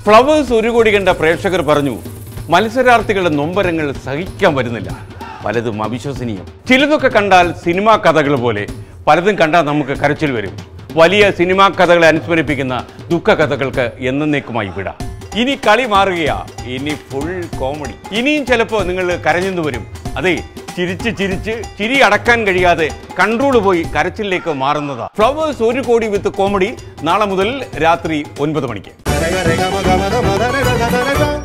Flowers ഒരു കോടി കണ്ട പ്രേക്ഷകർ പറഞ്ഞു മത്സരാർത്ഥികളുടെ നൊമ്പരങ്ങൾ സഹിക്കാൻ വരുന്നില്ല പലതും അവിശ്വസനീയം ചിലതൊക്കെ കണ്ടാൽ സിനിമാ കഥകൾ പോലെ പലതും കണ്ടാൽ നമുക്ക് കരച്ചിൽ വരും വലിയ സിനിമാ കഥകളെ അനുസ്മരിപ്പിക്കുന്ന ദുഃഖ കഥകൾക്ക് എന്നേക്കുമായി വിടാം ഇനി കളി മാറുകയാ ഇനി ഫുൾ കോമഡി ഇനിയും ചിലപ്പോൾ നിങ്ങൾ കരഞ്ഞെന്ന് വരും അതെ ചിരിച്ച് ചിരിച്ച് ചിരി അടക്കാൻ കഴിയാതെ കൺട്രോൾ പോയി കരച്ചിലേക്ക് മാറുന്നതാ ഫ്ലവേഴ്സ് ഒരു കോടി വിത്ത് കോമഡി നാളെ മുതൽ രാത്രി ഒൻപത് മണിക്ക് Rega, rega, maga, maga, maga, rega, rega, rega.